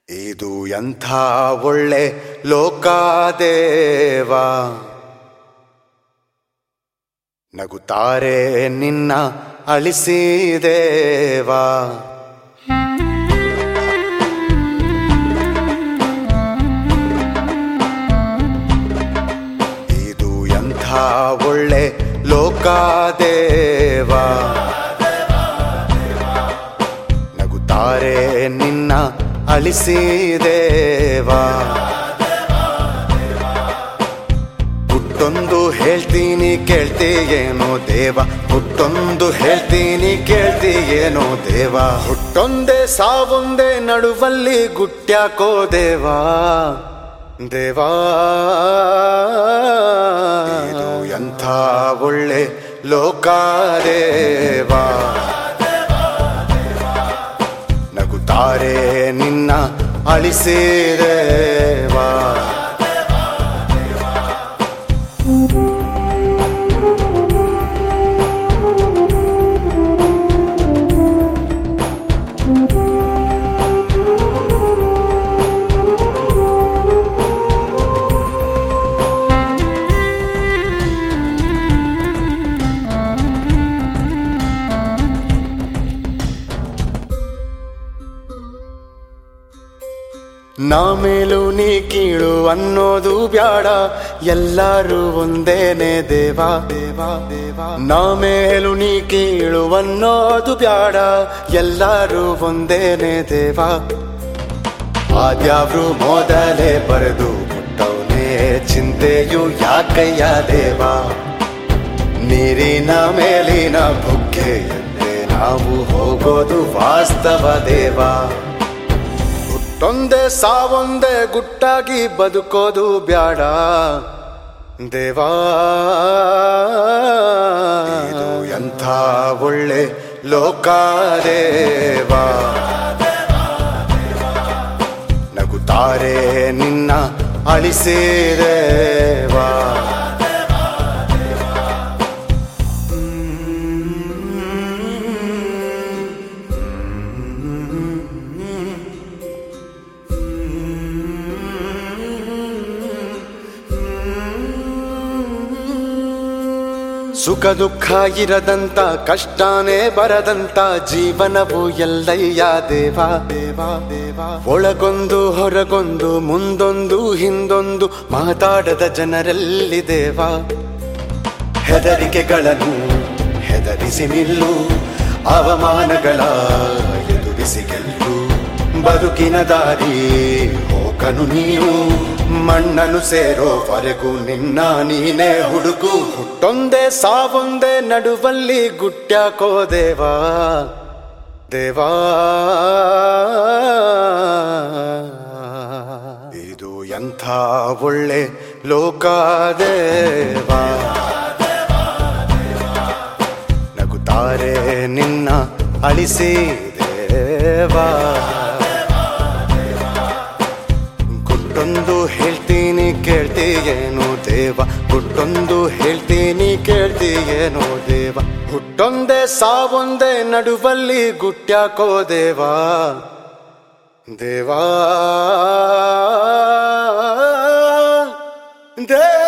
ಇದು ಎಂಥ ಒಳ್ಳೆ ಲೋಕಾದೇವ ನಗುತ್ತಾರೆ ನಿನ್ನ ಅಳಿಸಿದೇವಾ ಇದು ಎಂಥ ಒಳ್ಳೆ ಲೋಕಾದೇವ ನಗುತ್ತಾರೆ ನಿನ್ನ ಅಳಿಸಿದೇವಾ ಹುಟ್ಟೊಂದು ಹೇಳ್ತೀನಿ ಕೇಳ್ತೀಯೇನೋ ದೇವ ಹುಟ್ಟೊಂದು ಹೇಳ್ತೀನಿ ಕೇಳ್ತೀಯೇನೋ ದೇವ ಹುಟ್ಟೊಂದೇ ಸಾವೊಂದೇ ನಡುವಲ್ಲಿ ಗುಟ್ಟ್ಯಾಕೋ ದೇವಾ ದೇವಾ ಇದು ಎಂಥ ಒಳ್ಳೆ ಲೋಕಾದೇವಾ ನಗುತ್ತಾರೆ ನಿನ್ನ ಅಳಿಸಿದೇವಾ ನಾ ಮೇಲು ನೀ ಕೀಳು ಅನ್ನೋದು ಬ್ಯಾಡ ಎಲ್ಲರೂ ಒಂದೇನೆ ದೇವಾ ದೇವಾ ದೇವಾ ನಾ ಮೇಲು ನೀ ಕೀಳು ಅನ್ನೋದು ಬ್ಯಾಡ ಎಲ್ಲರೂ ಒಂದೇನೆ ದೇವಾ ಆದ್ಯಾವ್ರು ಮೊದಲೇ ಬರೆದು ಬಿಟ್ಟವನೇ ಚಿಂತೆಯು ಯಾಕಯ್ಯ ದೇವಾ ನೀರಿನ ಮೇಲಿನ ಬುಗ್ಗೆಯಂತೆ ನಾವು ಹೋಗೋದು ವಾಸ್ತವ ದೇವಾ ಹುಟ್ಟೊಂದೇ ಸಾವೊಂದೇ ಗುಟ್ಟಾಗಿ ಬದುಕೋದು ಬ್ಯಾಡ ದೇವಾ ಇದು ಎಂಥ ಒಳ್ಳೆ ಲೋಕಾದೇವಾ ನಗುತ್ತಾರೆ ನಿನ್ನ ಅಳಿಸಿದೇವಾ ಸುಖ ದುಃಖ ಇರದಂತ ಕಷ್ಟನೇ ಬರದಂತ ಜೀವನವು ಎಲ್ಲಯ್ಯ ದೇವಾ ದೇವಾ ದೇವಾ ಒಳಗೊಂದು ಹೊರಗೊಂದು ಮುಂದೊಂದು ಹಿಂದೊಂದು ಮಾತಾಡದ ಜನರಲ್ಲಿ ದೇವಾ ಹೆದರಿಕೆಗಳನ್ನು ಹೆದರಿಸಿ ನಿಲ್ಲು ಅವಮಾನಗಳ ಎದುರಿಸಿ ಗೆಲ್ಲು ಬದುಕಿನ ದಾರಿ ಹೋಗನು ನೀನು ಮಣ್ಣನ್ನು ಸೇರೋವರೆಗೂ ನಿನ್ನ ನೀನೇ ಹುಡುಕು ಹುಟ್ಟೊಂದೇ ಸಾವೊಂದೇ ನಡುವಲ್ಲಿ ಗುಟ್ಟ್ಯಾಕೋ ದೇವಾ ದೇವಾ ಇದು ಎಂಥ ಒಳ್ಳೆ ಲೋಕಾದೇವಾ ನಗುತ್ತಾರೆ ನಿನ್ನ ಅಳಿಸಿ ದೇವಾ ಗುಟ್ಟೊಂದು ಹೇಳ್ತೀನಿ ಕೇಳ್ತೀಯೇನು ದೇವ ಗುಟ್ಟೊಂದು ಹೇಳ್ತೀನಿ ಕೇಳ್ತೀಯೇನು ದೇವ ಹುಟ್ಟೊಂದೇ ಸಾವೊಂದೇ ನಡುವಲ್ಲಿ ಗುಟ್ಟ್ಯಾಕೋ ದೇವಾ ದೇವಾ ದೇವಾ